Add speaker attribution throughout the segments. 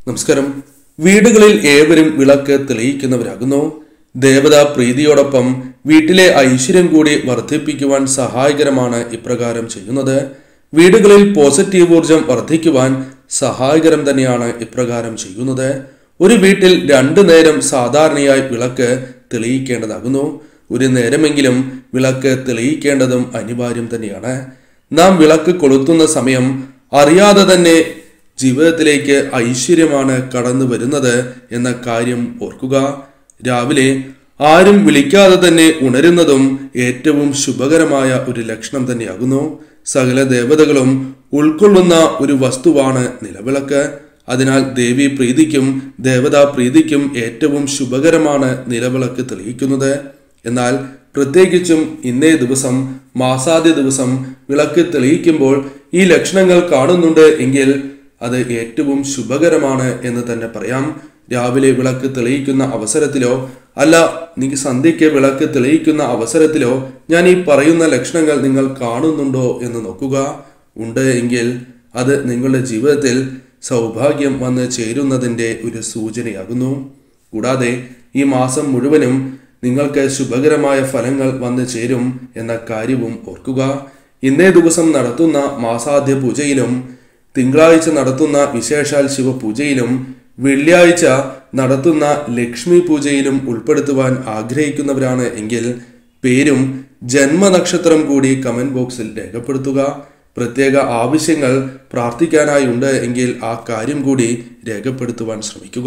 Speaker 1: നമസ്കാരം വീടുകളിൽ ഏവരും വിളക്ക് തെളിയിക്കുന്നവരാകുന്നു ദേവതാ പ്രീതിയോടൊപ്പം വീട്ടിലെ ഐശ്വര്യം കൂടി വർദ്ധിപ്പിക്കുവാൻ സഹായകരമാണ് ഇപ്രകാരം ചെയ്യുന്നത് വീടുകളിൽ പോസിറ്റീവ് ഊർജം വർദ്ധിക്കുവാൻ സഹായകരം തന്നെയാണ് ഇപ്രകാരം ചെയ്യുന്നത് ഒരു വീട്ടിൽ രണ്ടു നേരം സാധാരണയായി വിളക്ക് തെളിയിക്കേണ്ടതാകുന്നു ഒരു നേരമെങ്കിലും വിളക്ക് തെളിയിക്കേണ്ടതും അനിവാര്യം തന്നെയാണ് നാം വിളക്ക് കൊളുത്തുന്ന സമയം അറിയാതെ തന്നെ ജീവിതത്തിലേക്ക് ഐശ്വര്യമാണ് കടന്നു വരുന്നത് എന്ന കാര്യം ഓർക്കുക രാവിലെ ആരും വിളിക്കാതെ തന്നെ ഉണരുന്നതും ഏറ്റവും ശുഭകരമായ ഒരു ലക്ഷണം തന്നെയാകുന്നു സകല ദേവതകളും ഉൾക്കൊള്ളുന്ന ഒരു വസ്തുവാണ് നിലവിളക്ക് അതിനാൽ ദേവി പ്രീതിക്കും ദേവതാ പ്രീതിക്കും ഏറ്റവും ശുഭകരമാണ് നിലവിളക്ക് തെളിയിക്കുന്നത് എന്നാൽ പ്രത്യേകിച്ചും ഇന്നേ ദിവസം മാസാദ്യ ദിവസം വിളക്ക് തെളിയിക്കുമ്പോൾ ഈ ലക്ഷണങ്ങൾ കാണുന്നുണ്ട് എങ്കിൽ അത് ഏറ്റവും ശുഭകരമാണ് എന്ന് തന്നെ പറയാം രാവിലെ വിളക്ക് തെളിയിക്കുന്ന അവസരത്തിലോ അല്ല നീ സന്ധ്യയ്ക്ക് വിളക്ക് തെളിയിക്കുന്ന അവസരത്തിലോ ഞാൻ ഈ പറയുന്ന ലക്ഷണങ്ങൾ നിങ്ങൾ കാണുന്നുണ്ടോ എന്ന് നോക്കുക ഉണ്ട് എങ്കിൽ അത് നിങ്ങളുടെ ജീവിതത്തിൽ സൗഭാഗ്യം വന്ന് ചേരുന്നതിൻ്റെ ഒരു സൂചനയാകുന്നു കൂടാതെ ഈ മാസം മുഴുവനും നിങ്ങൾക്ക് ശുഭകരമായ ഫലങ്ങൾ വന്നു ചേരും എന്ന കാര്യവും ഓർക്കുക ഇന്നേ ദിവസം നടത്തുന്ന മാസാദ്യ പൂജയിലും തിങ്കളാഴ്ച നടത്തുന്ന വിശേഷാൽ ശിവപൂജയിലും വെള്ളിയാഴ്ച നടത്തുന്ന ലക്ഷ്മി പൂജയിലും ഉൾപ്പെടുത്തുവാൻ ആഗ്രഹിക്കുന്നവരാണ് എങ്കിൽ പേരും ജന്മനക്ഷത്രം കൂടി കമന്റ് ബോക്സിൽ രേഖപ്പെടുത്തുക പ്രത്യേക ആവശ്യങ്ങൾ പ്രാർത്ഥിക്കാനായി ഉണ്ട് എങ്കിൽ ആ കാര്യം കൂടി രേഖപ്പെടുത്തുവാൻ ശ്രമിക്കുക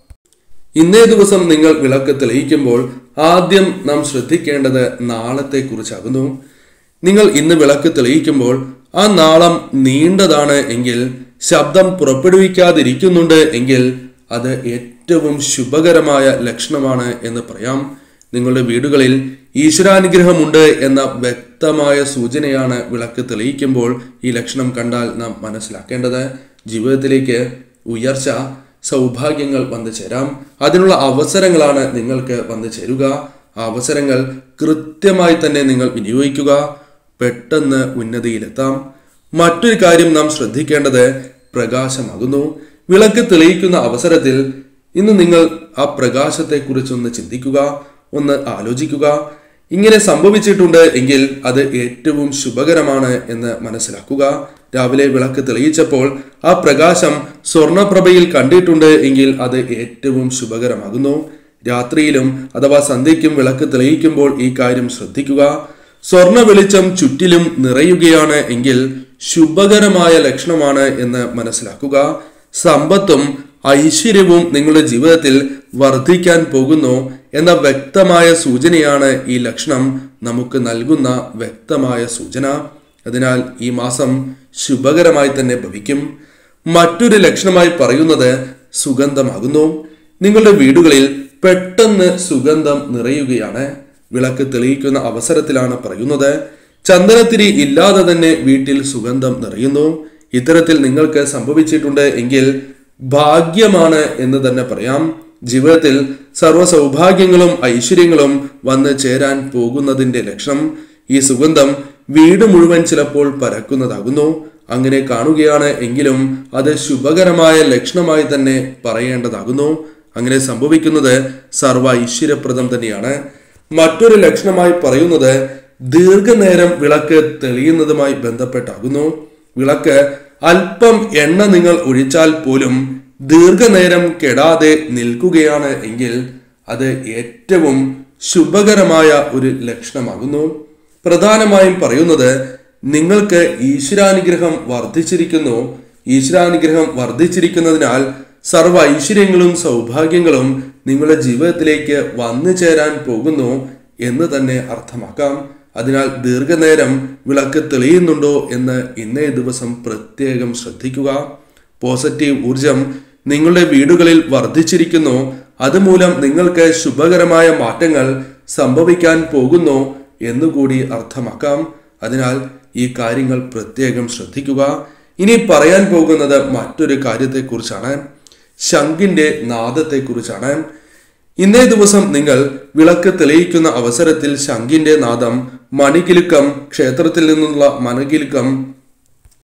Speaker 1: ഇന്നേ ദിവസം നിങ്ങൾ വിളക്ക് തെളിയിക്കുമ്പോൾ ആദ്യം നാം ശ്രദ്ധിക്കേണ്ടത് നാളത്തെ കുറിച്ചാകുന്നു നിങ്ങൾ ഇന്ന് വിളക്ക് തെളിയിക്കുമ്പോൾ ആ നാളം നീണ്ടതാണ് എങ്കിൽ ശബ്ദം പുറപ്പെടുവിക്കാതിരിക്കുന്നുണ്ട് എങ്കിൽ അത് ഏറ്റവും ശുഭകരമായ ലക്ഷണമാണ് എന്ന് പറയാം നിങ്ങളുടെ വീടുകളിൽ ഈശ്വരാനുഗ്രഹമുണ്ട് എന്ന വ്യക്തമായ സൂചനയാണ് വിളക്ക് തെളിയിക്കുമ്പോൾ ഈ ലക്ഷണം കണ്ടാൽ നാം മനസ്സിലാക്കേണ്ടത് ജീവിതത്തിലേക്ക് ഉയർച്ച സൗഭാഗ്യങ്ങൾ വന്നു ചേരാം അതിനുള്ള അവസരങ്ങളാണ് നിങ്ങൾക്ക് വന്നു ചേരുക ആ അവസരങ്ങൾ കൃത്യമായി തന്നെ നിങ്ങൾ വിനിയോഗിക്കുക പെട്ടെന്ന് ഉന്നതിയിലെത്താം മറ്റൊരു കാര്യം നാം ശ്രദ്ധിക്കേണ്ടത് പ്രകാശമാകുന്നു വിളക്ക് തെളിയിക്കുന്ന അവസരത്തിൽ ഇന്ന് നിങ്ങൾ ആ പ്രകാശത്തെക്കുറിച്ചൊന്ന് ചിന്തിക്കുക ഒന്ന് ആലോചിക്കുക ഇങ്ങനെ സംഭവിച്ചിട്ടുണ്ട് എങ്കിൽ അത് ഏറ്റവും ശുഭകരമാണ് എന്ന് മനസ്സിലാക്കുക രാവിലെ വിളക്ക് തെളിയിച്ചപ്പോൾ ആ പ്രകാശം സ്വർണപ്രഭയിൽ കണ്ടിട്ടുണ്ട് എങ്കിൽ അത് ഏറ്റവും ശുഭകരമാകുന്നു രാത്രിയിലും അഥവാ സന്ധ്യയ്ക്കും വിളക്ക് തെളിയിക്കുമ്പോൾ ഈ കാര്യം ശ്രദ്ധിക്കുക സ്വർണ വെളിച്ചം ചുറ്റിലും നിറയുകയാണ് എങ്കിൽ ശുഭകരമായ ലക്ഷണമാണ് എന്ന് മനസ്സിലാക്കുക സമ്പത്തും ഐശ്വര്യവും നിങ്ങളുടെ ജീവിതത്തിൽ വർദ്ധിക്കാൻ പോകുന്നു എന്ന വ്യക്തമായ സൂചനയാണ് ഈ ലക്ഷണം നമുക്ക് നൽകുന്ന വ്യക്തമായ സൂചന അതിനാൽ ഈ മാസം ശുഭകരമായി തന്നെ ഭവിക്കും മറ്റൊരു ലക്ഷണമായി പറയുന്നത് സുഗന്ധമാകുന്നു നിങ്ങളുടെ വീടുകളിൽ പെട്ടെന്ന് സുഗന്ധം നിറയുകയാണ് വിളക്ക് തെളിയിക്കുന്ന അവസരത്തിലാണ് പറയുന്നത് ചന്ദനത്തിരി ഇല്ലാതെ തന്നെ വീട്ടിൽ സുഗന്ധം നിറയുന്നു ഇത്തരത്തിൽ നിങ്ങൾക്ക് സംഭവിച്ചിട്ടുണ്ട് എങ്കിൽ ഭാഗ്യമാണ് എന്ന് തന്നെ പറയാം ജീവിതത്തിൽ സർവ്വ സൗഭാഗ്യങ്ങളും ഐശ്വര്യങ്ങളും വന്ന് ചേരാൻ പോകുന്നതിന്റെ ലക്ഷണം ഈ സുഗന്ധം വീട് മുഴുവൻ ചിലപ്പോൾ പരക്കുന്നതാകുന്നു അങ്ങനെ കാണുകയാണ് എങ്കിലും അത് ശുഭകരമായ ലക്ഷണമായി തന്നെ പറയേണ്ടതാകുന്നു അങ്ങനെ സംഭവിക്കുന്നത് സർവ്വ ഐശ്വര്യപ്രദം തന്നെയാണ് മറ്റൊരു ലക്ഷണമായി പറയുന്നത് ദീർഘനേരം വിളക്ക് തെളിയുന്നതുമായി ബന്ധപ്പെട്ടാകുന്നു വിളക്ക് അല്പം എണ്ണ നിങ്ങൾ ഒഴിച്ചാൽ പോലും ദീർഘനേരം കെടാതെ നിൽക്കുകയാണ് എങ്കിൽ അത് ഏറ്റവും ശുഭകരമായ ഒരു ലക്ഷണമാകുന്നു പ്രധാനമായും പറയുന്നത് നിങ്ങൾക്ക് ഈശ്വരാനുഗ്രഹം വർദ്ധിച്ചിരിക്കുന്നു ഈശ്വരാനുഗ്രഹം വർദ്ധിച്ചിരിക്കുന്നതിനാൽ സർവ്വ ഐശ്വര്യങ്ങളും സൗഭാഗ്യങ്ങളും നിങ്ങളുടെ ജീവിതത്തിലേക്ക് വന്നു ചേരാൻ പോകുന്നു എന്ന് തന്നെ അർത്ഥമാക്കാം അതിനാൽ ദീർഘനേരം വിളക്ക് തെളിയുന്നുണ്ടോ എന്ന് ഇന്നേ ദിവസം പ്രത്യേകം ശ്രദ്ധിക്കുക പോസിറ്റീവ് ഊർജം നിങ്ങളുടെ വീടുകളിൽ വർദ്ധിച്ചിരിക്കുന്നു അതുമൂലം നിങ്ങൾക്ക് ശുഭകരമായ മാറ്റങ്ങൾ സംഭവിക്കാൻ പോകുന്നു എന്നുകൂടി അർത്ഥമാക്കാം അതിനാൽ ഈ കാര്യങ്ങൾ പ്രത്യേകം ശ്രദ്ധിക്കുക ഇനി പറയാൻ പോകുന്നത് മറ്റൊരു കാര്യത്തെക്കുറിച്ചാണ് ശംഖിന്റെ നാദത്തെക്കുറിച്ചാണ് ഇന്നേ ദിവസം നിങ്ങൾ വിളക്ക് തെളിയിക്കുന്ന അവസരത്തിൽ ശംഖിന്റെ നാദം മണികിലുക്കം ക്ഷേത്രത്തിൽ നിന്നുള്ള മണികിലുക്കം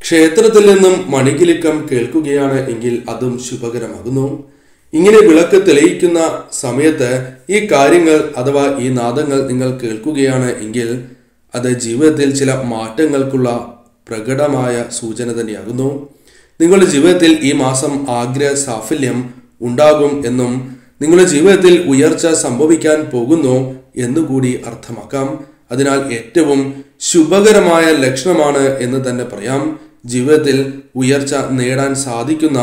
Speaker 1: ക്ഷേത്രത്തിൽ നിന്നും മണികിലുക്കം കേൾക്കുകയാണ് എങ്കിൽ അതും ശുഭകരമാകുന്നു ഇങ്ങനെ വിളക്ക് തെളിയിക്കുന്ന സമയത്ത് ഈ കാര്യങ്ങൾ അഥവാ ഈ നാദങ്ങൾ നിങ്ങൾ കേൾക്കുകയാണ് എങ്കിൽ അത് ജീവിതത്തിൽ ചില മാറ്റങ്ങൾക്കുള്ള പ്രകടമായ സൂചന തന്നെയാകുന്നു നിങ്ങളുടെ ജീവിതത്തിൽ ഈ മാസം ആഗ്രഹ സാഫല്യം ഉണ്ടാകും എന്നും നിങ്ങളുടെ ജീവിതത്തിൽ ഉയർച്ച സംഭവിക്കാൻ പോകുന്നു എന്നുകൂടി അർത്ഥമാക്കാം അതിനാൽ ഏറ്റവും ശുഭകരമായ ലക്ഷണമാണ് എന്ന് തന്നെ പറയാം ജീവിതത്തിൽ ഉയർച്ച നേടാൻ സാധിക്കുന്ന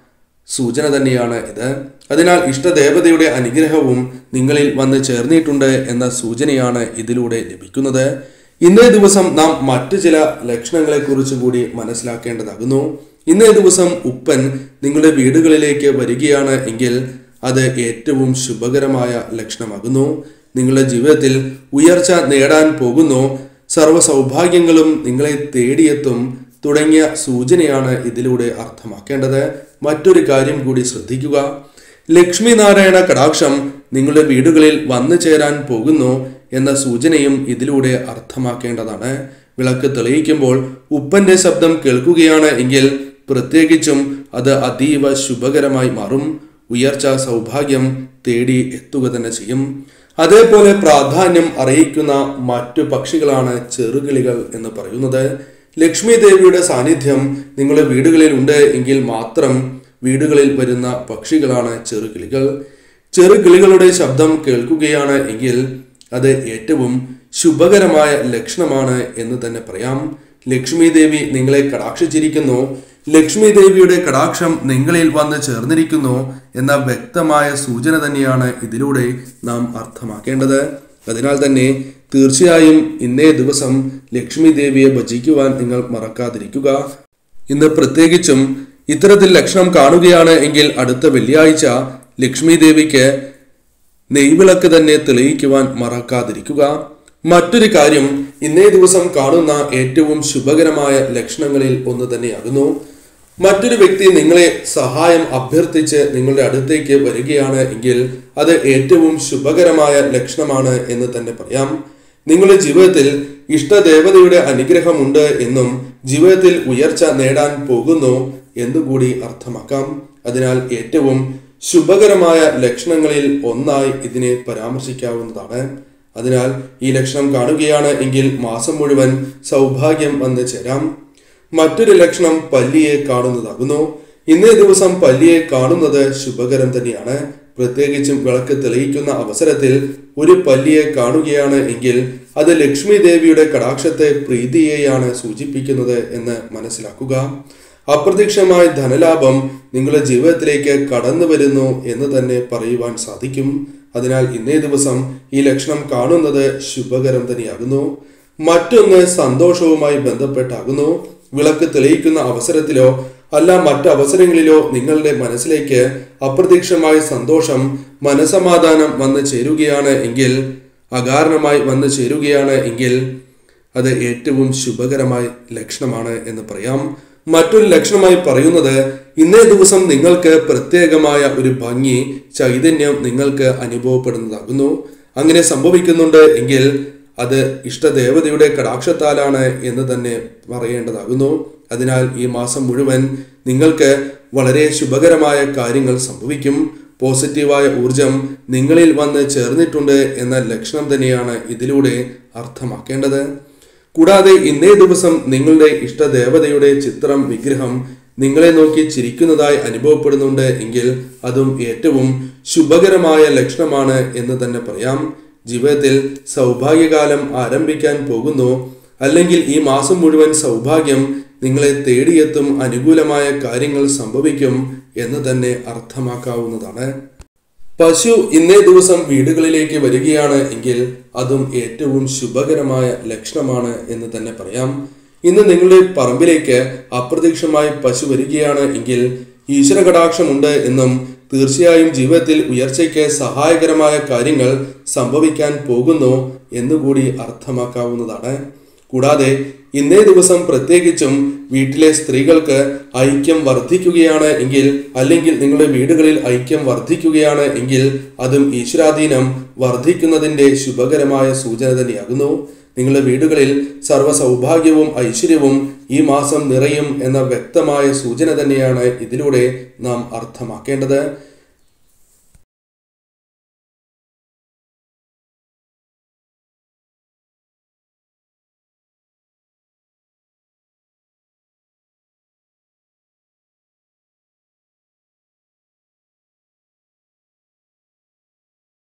Speaker 1: സൂചന തന്നെയാണ് ഇത് അതിനാൽ ഇഷ്ടദേവതയുടെ അനുഗ്രഹവും നിങ്ങളിൽ വന്ന് ചേർന്നിട്ടുണ്ട് എന്ന സൂചനയാണ് ഇതിലൂടെ ലഭിക്കുന്നത് ഇന്നേ ദിവസം നാം മറ്റു ചില ലക്ഷണങ്ങളെ കുറിച്ച് കൂടി മനസ്സിലാക്കേണ്ടതാകുന്നു ഇന്നേ ദിവസം ഉപ്പൻ നിങ്ങളുടെ വീടുകളിലേക്ക് വരികയാണ് എങ്കിൽ അത് ഏറ്റവും ശുഭകരമായ ലക്ഷണമാകുന്നു നിങ്ങളുടെ ജീവിതത്തിൽ ഉയർച്ച നേടാൻ പോകുന്നു സർവ്വ സൗഭാഗ്യങ്ങളും നിങ്ങളെ തേടിയെത്തും തുടങ്ങിയ സൂചനയാണ് ഇതിലൂടെ അർത്ഥമാക്കേണ്ടത് മറ്റൊരു കാര്യം കൂടി ശ്രദ്ധിക്കുക ലക്ഷ്മി നാരായണ കടാക്ഷം നിങ്ങളുടെ വീടുകളിൽ വന്നു ചേരാൻ പോകുന്നു എന്ന സൂചനയും ഇതിലൂടെ അർത്ഥമാക്കേണ്ടതാണ് വിളക്ക് തെളിയിക്കുമ്പോൾ ഉപ്പന്റെ ശബ്ദം കേൾക്കുകയാണ് എങ്കിൽ പ്രത്യേകിച്ചും അത് അതീവ ശുഭകരമായി മാറും ഉയർച്ച സൗഭാഗ്യം തേടി എത്തുക തന്നെ ചെയ്യും അതേപോലെ പ്രാധാന്യം അറിയിക്കുന്ന മറ്റു പക്ഷികളാണ് ചെറുകിളികൾ എന്ന് പറയുന്നത് ലക്ഷ്മി ദേവിയുടെ സാന്നിധ്യം നിങ്ങളുടെ വീടുകളിൽ ഉണ്ട് എങ്കിൽ മാത്രം വീടുകളിൽ വരുന്ന പക്ഷികളാണ് ചെറുകിളികൾ ചെറുകിളികളുടെ ശബ്ദം കേൾക്കുകയാണ് എങ്കിൽ അത് ഏറ്റവും ശുഭകരമായ ലക്ഷണമാണ് എന്ന് തന്നെ പറയാം ലക്ഷ്മി ദേവി നിങ്ങളെ കടാക്ഷിച്ചിരിക്കുന്നു ലക്ഷ്മി ദേവിയുടെ കടാക്ഷം നിങ്ങളിൽ വന്ന് ചേർന്നിരിക്കുന്നു എന്ന വ്യക്തമായ സൂചന തന്നെയാണ് ഇതിലൂടെ നാം അർത്ഥമാക്കേണ്ടത് അതിനാൽ തന്നെ തീർച്ചയായും ഇന്നേ ദിവസം ലക്ഷ്മി ദേവിയെ ഭജിക്കുവാൻ നിങ്ങൾ മറക്കാതിരിക്കുക ഇന്ന് പ്രത്യേകിച്ചും ഇത്തരത്തിൽ ലക്ഷണം കാണുകയാണ് എങ്കിൽ അടുത്ത വെള്ളിയാഴ്ച ലക്ഷ്മി ദേവിക്ക് നെയ്വിളക്ക് തന്നെ തെളിയിക്കുവാൻ മറക്കാതിരിക്കുക മറ്റൊരു കാര്യം ഇന്നേ ദിവസം കാണുന്ന ഏറ്റവും ശുഭകരമായ ലക്ഷണങ്ങളിൽ ഒന്ന് തന്നെയാകുന്നു മറ്റൊരു വ്യക്തി നിങ്ങളെ സഹായം അഭ്യർത്ഥിച്ച് നിങ്ങളുടെ അടുത്തേക്ക് വരികയാണ് എങ്കിൽ അത് ഏറ്റവും ശുഭകരമായ ലക്ഷണമാണ് എന്ന് തന്നെ പറയാം നിങ്ങളുടെ ജീവിതത്തിൽ ഇഷ്ടദേവതയുടെ അനുഗ്രഹമുണ്ട് എന്നും ജീവിതത്തിൽ ഉയർച്ച നേടാൻ പോകുന്നു എന്നുകൂടി അർത്ഥമാക്കാം അതിനാൽ ഏറ്റവും ശുഭകരമായ ലക്ഷണങ്ങളിൽ ഒന്നായി ഇതിനെ പരാമർശിക്കാവുന്നതാണ് അതിനാൽ ഈ ലക്ഷണം കാണുകയാണ് എങ്കിൽ മാസം മുഴുവൻ സൗഭാഗ്യം വന്ന് ചേരാം മറ്റൊരു ലക്ഷണം പല്ലിയെ കാണുന്നതാകുന്നു ഇന്നേ ദിവസം പല്ലിയെ കാണുന്നത് ശുഭകരം തന്നെയാണ് പ്രത്യേകിച്ചും വിളക്ക് തെളിയിക്കുന്ന അവസരത്തിൽ ഒരു പല്ലിയെ കാണുകയാണ് എങ്കിൽ അത് ലക്ഷ്മി ദേവിയുടെ കടാക്ഷത്തെ പ്രീതിയെയാണ് സൂചിപ്പിക്കുന്നത് എന്ന് മനസ്സിലാക്കുക അപ്രത്യക്ഷമായ ധനലാഭം നിങ്ങളുടെ ജീവിതത്തിലേക്ക് കടന്നു വരുന്നു എന്ന് തന്നെ പറയുവാൻ സാധിക്കും അതിനാൽ ഇന്നേ ദിവസം ഈ ലക്ഷണം കാണുന്നത് ശുഭകരം തന്നെയാകുന്നു മറ്റൊന്ന് സന്തോഷവുമായി ബന്ധപ്പെട്ടാകുന്നു വിളക്ക് തെളിയിക്കുന്ന അവസരത്തിലോ അല്ല മറ്റ് അവസരങ്ങളിലോ നിങ്ങളുടെ മനസ്സിലേക്ക് അപ്രത്യക്ഷമായ സന്തോഷം മനസമാധാനം വന്ന് ചേരുകയാണ് എങ്കിൽ അകാരണമായി വന്ന് ചേരുകയാണ് എങ്കിൽ അത് ഏറ്റവും ശുഭകരമായ ലക്ഷണമാണ് എന്ന് പറയാം മറ്റൊരു ലക്ഷണമായി പറയുന്നത് ഇന്നേ ദിവസം നിങ്ങൾക്ക് പ്രത്യേകമായ ഒരു ഭംഗി ചൈതന്യം നിങ്ങൾക്ക് അനുഭവപ്പെടുന്നതാകുന്നു അങ്ങനെ സംഭവിക്കുന്നുണ്ട് എങ്കിൽ അത് ഇഷ്ടദേവതയുടെ കടാക്ഷത്താലാണ് എന്ന് തന്നെ പറയേണ്ടതാകുന്നു അതിനാൽ ഈ മാസം മുഴുവൻ നിങ്ങൾക്ക് വളരെ ശുഭകരമായ കാര്യങ്ങൾ സംഭവിക്കും പോസിറ്റീവായ ഊർജം നിങ്ങളിൽ വന്ന് ചേർന്നിട്ടുണ്ട് എന്ന ലക്ഷണം തന്നെയാണ് ഇതിലൂടെ അർത്ഥമാക്കേണ്ടത് കൂടാതെ ഇന്നേ ദിവസം നിങ്ങളുടെ ഇഷ്ടദേവതയുടെ ചിത്രം വിഗ്രഹം നിങ്ങളെ നോക്കി ചിരിക്കുന്നതായി അനുഭവപ്പെടുന്നുണ്ട് എങ്കിൽ അതും ഏറ്റവും ശുഭകരമായ ലക്ഷണമാണ് എന്ന് തന്നെ പറയാം ജീവിതത്തിൽ സൗഭാഗ്യകാലം ആരംഭിക്കാൻ പോകുന്നു അല്ലെങ്കിൽ ഈ മാസം മുഴുവൻ സൗഭാഗ്യം നിങ്ങളെ തേടിയെത്തും അനുകൂലമായ കാര്യങ്ങൾ സംഭവിക്കും എന്ന് തന്നെ അർത്ഥമാക്കാവുന്നതാണ് പശു ഇന്നേ ദിവസം വീടുകളിലേക്ക് വരികയാണ് എങ്കിൽ അതും ഏറ്റവും ശുഭകരമായ ലക്ഷണമാണ് എന്ന് തന്നെ പറയാം ഇന്ന് നിങ്ങളുടെ പറമ്പിലേക്ക് അപ്രത്യക്ഷമായി പശു വരികയാണ് എങ്കിൽ ഈശ്വര കടാക്ഷമുണ്ട് എന്നും തീർച്ചയായും ജീവിതത്തിൽ ഉയർച്ചയ്ക്ക് സഹായകരമായ കാര്യങ്ങൾ സംഭവിക്കാൻ പോകുന്നു എന്നുകൂടി അർത്ഥമാക്കാവുന്നതാണ് കൂടാതെ ഇന്നേ ദിവസം പ്രത്യേകിച്ചും വീട്ടിലെ സ്ത്രീകൾക്ക് ഐക്യം വർദ്ധിക്കുകയാണ് എങ്കിൽ അല്ലെങ്കിൽ നിങ്ങളുടെ വീടുകളിൽ ഐക്യം വർദ്ധിക്കുകയാണ് എങ്കിൽ അതും ഈശ്വരാധീനം വർദ്ധിക്കുന്നതിന്റെ ശുഭകരമായ സൂചന തന്നെയാകുന്നു നിങ്ങളുടെ വീടുകളിൽ സർവ്വ സൗഭാഗ്യവും ഐശ്വര്യവും ഈ മാസം നിറയും എന്ന വ്യക്തമായ സൂചന തന്നെയാണ് ഇതിലൂടെ നാം അർത്ഥമാക്കേണ്ടത്